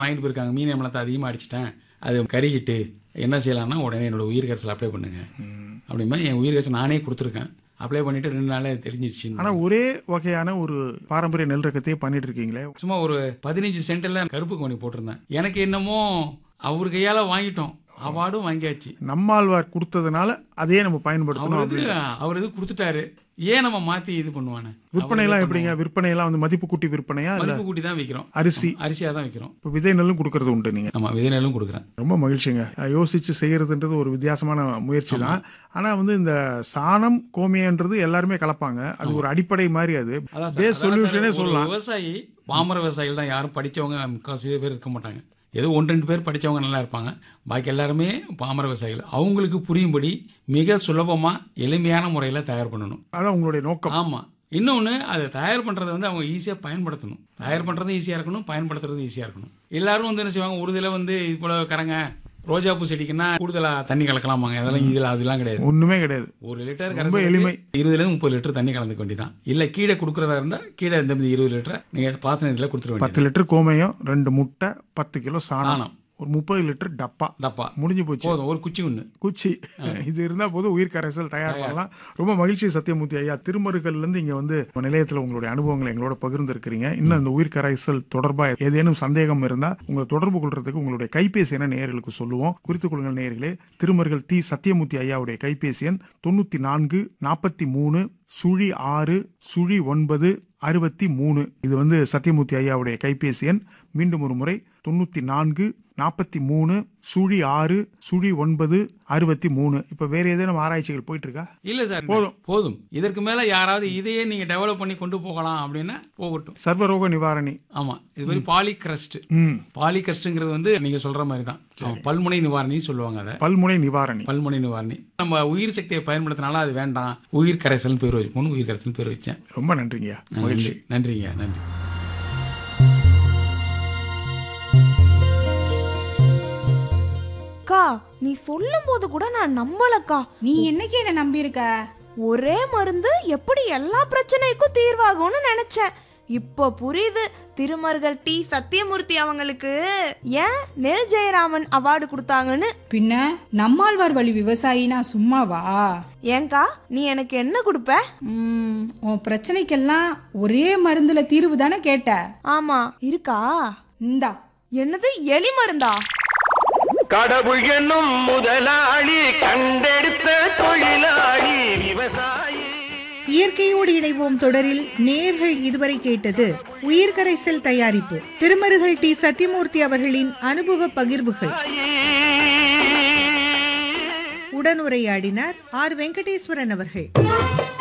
வாங்கிட்டு போயிருக்காங்க மீன் அமிலத்தை அதிகமாக அடிச்சிட்டேன் அது கருகிட்டு என்ன செய்யலாம்னா உடனே என்னோட உயிர் கரைசல் அப்ளை பண்ணுங்க அப்படிமா என் உயிர் கரைசல் நானே கொடுத்துருக்கேன் அப்ளை பண்ணிட்டு ரெண்டு நாளே தெரிஞ்சிருச்சு ஆனா ஒரே வகையான ஒரு பாரம்பரிய நெல் ரகத்தையே பண்ணிட்டு இருக்கீங்களே சும்மா ஒரு பதினஞ்சு சென்டில் கருப்பு கோணி போட்டிருந்தேன் எனக்கு என்னமோ அவர் கையால வாங்கிட்டோம் அவார்டும் வாங்கியாச்சு நம்மாழ்வார் கொடுத்ததுனால அதையே நம்ம பயன்படுத்தணும் அவருக்கு அவர் இது கொடுத்துட்டாரு ஏன் நம்ம மாத்தி இது பண்ணுவானே விற்பனை எல்லாம் எப்படிங்க விற்பனை எல்லாம் வந்து மதிப்பு கூட்டி விற்பனையா இல்ல மதிப்பு கூட்டி தான் விற்கிறோம் அரிசி அரிசியாக தான் விற்கிறோம் இப்போ விதை நெல்லும் கொடுக்கறது உண்டு நீங்க ஆமா விதை நெல்லும் கொடுக்குறேன் ரொம்ப மகிழ்ச்சிங்க அஹ் யோசிச்சு செய்யறதுன்றது ஒரு வித்தியாசமான முயற்சி தான் ஆனா வந்து இந்த சாணம் கோமியன்றது எல்லாருமே கலப்பாங்க அது ஒரு அடிப்படை மாதிரி அது அதான் பேஸ் சார், அதான் சொல்யூஷனே சார், ஒரு சொல்லலாம் விவசாயி பாமர விவசாயிகள் தான் யாரும் படிச்சவங்க முக்கால்வாசி பேர் இருக்க மாட்டாங்க ஏதோ ஒன்று ரெண்டு பேர் படிச்சவங்க நல்லா இருப்பாங்க பாக்கி எல்லாருமே பாமர விவசாயிகள் அவங்களுக்கு புரியும்படி மிக சுலபமா எளிமையான முறையில் தயார் பண்ணணும் அதான் உங்களுடைய நோக்கம் ஆமா இன்னொன்று அதை தயார் பண்ணுறதை வந்து அவங்க ஈஸியாக பயன்படுத்தணும் தயார் பண்ணுறதும் ஈஸியாக இருக்கணும் பயன்படுத்துறதும் ஈஸியாக இருக்கணும் எல்லாரும் வந்து என்ன செய்வாங்க ஒரு இதில் வந்து இது போல கரங்க ரோஜா பூ செடிக்குன்னா கூடுதலாக தண்ணி கலக்கலாமாங்க அதெல்லாம் இதில் அதெல்லாம் கிடையாது ஒண்ணுமே கிடையாது ஒரு லிட்டர் ரொம்ப கரைசலுக்கு எளிமை. இருபதுலேருந்து முப்பது லிட்டர் தண்ணி கலந்துக்க வேண்டியதான் இல்லை கீழே கொடுக்குறதா இருந்தால் கீழே இந்த மாதிரி இருபது லிட்டர் நீங்கள் பாசன இதில் கொடுத்துட வேண்டியது பத்து லிட்டர் கோமயம் ரெண்டு முட்டை பத்து கிலோ சாணம் சாணம். ஒரு முப்பது லிட்டர் டப்பா டப்பா முடிஞ்சு போச்சு போதும் ஒரு குச்சி ஒன்று குச்சி இது இருந்தா போதும் உயிர் கரைசல் தயார் பண்ணலாம் ரொம்ப மகிழ்ச்சி சத்தியமூர்த்தி ஐயா திருமருகல்ல இருந்து இங்க வந்து நிலையத்துல உங்களுடைய அனுபவங்களை எங்களோட பகிர்ந்து இருக்கிறீங்க இன்னும் இந்த உயிர் கரைசல் தொடர்பா ஏதேனும் சந்தேகம் இருந்தா உங்களை தொடர்பு கொள்றதுக்கு உங்களுடைய கைபேசி என நேயர்களுக்கு சொல்லுவோம் குறித்துக் கொள்ளுங்கள் நேயர்களே திருமருகல் தி சத்தியமூர்த்தி ஐயாவுடைய கைபேசி எண் தொண்ணூத்தி நான்கு நாற்பத்தி மூணு சுழி ஆறு சுழி ஒன்பது அறுபத்தி மூணு இது வந்து சத்தியமூர்த்தி ஐயாவுடைய கைபேசி எண் மீண்டும் ஒரு முறை தொண்ணூத்தி நான்கு நாற்பத்தி மூணு சுழி ஆறு சுழி ஒன்பது அறுபத்தி மூணு இப்ப வேற ஏதேனும் ஆராய்ச்சிகள் போயிட்டு இருக்கா இல்லை சார் போதும். போதும் இதற்கு மேலே யாராவது இதையே நீங்கள் டெவலப் பண்ணி கொண்டு போகலாம் அப்படின்னா போகட்டும் சர்வரோக நிவாரணி ஆமா இது மாதிரி பாலிகிரஸ்ட் ம் பாலிகிரஸ்ட்ங்கிறது வந்து நீங்க சொல்ற மாதிரி தான் ஆமா, பல்முனை நிவாரணின்னு சொல்லுவாங்க அதை பல்முனை நிவாரணி பல்முனை நிவாரணி நம்ம உயிர் சக்தியை பயன்படுத்தினால அது வேண்டாம் உயிர் கரைசல் பேர் வச்சு உயிர் கரைசல் பேர் வச்சேன் ரொம்ப நன்றிங்கய்யா மகிழ்ச்சி நன்றி நன்றிங்க நன்றி அக்கா நீ சொல்லும் போது கூட நான் நம்பலக்கா நீ என்னைக்கு என்ன நம்பியிருக்க ஒரே மருந்து எப்படி எல்லா பிரச்சனைக்கும் தீர்வாகும்னு நினைச்சேன் இப்போ புரியுது திருமருகல் டி சத்தியமூர்த்தி அவங்களுக்கு ஏன் நெல் ஜெயராமன் அவார்டு கொடுத்தாங்கன்னு பின்ன நம்மாழ்வார் வழி விவசாயினா சும்மாவா ஏங்கா நீ எனக்கு என்ன கொடுப்ப ம், உன் பிரச்சனைக்கெல்லாம் ஒரே மருந்துல தீர்வு தானே கேட்ட ஆமா இருக்கா இந்தா என்னது எலி மருந்தா கடவுள் என்னும் முதலாளி கண்டெடுத்த தொழிலாளி விவசாயி இயற்கையோடு இணைவோம் தொடரில் நேர்கள் இதுவரை கேட்டது உயிர்கரைசல் தயாரிப்பு திருமருகல் டி சத்தியமூர்த்தி அவர்களின் அனுபவ பகிர்வுகள் உடனுரையாடினார் ஆர் வெங்கடேஸ்வரன் அவர்கள்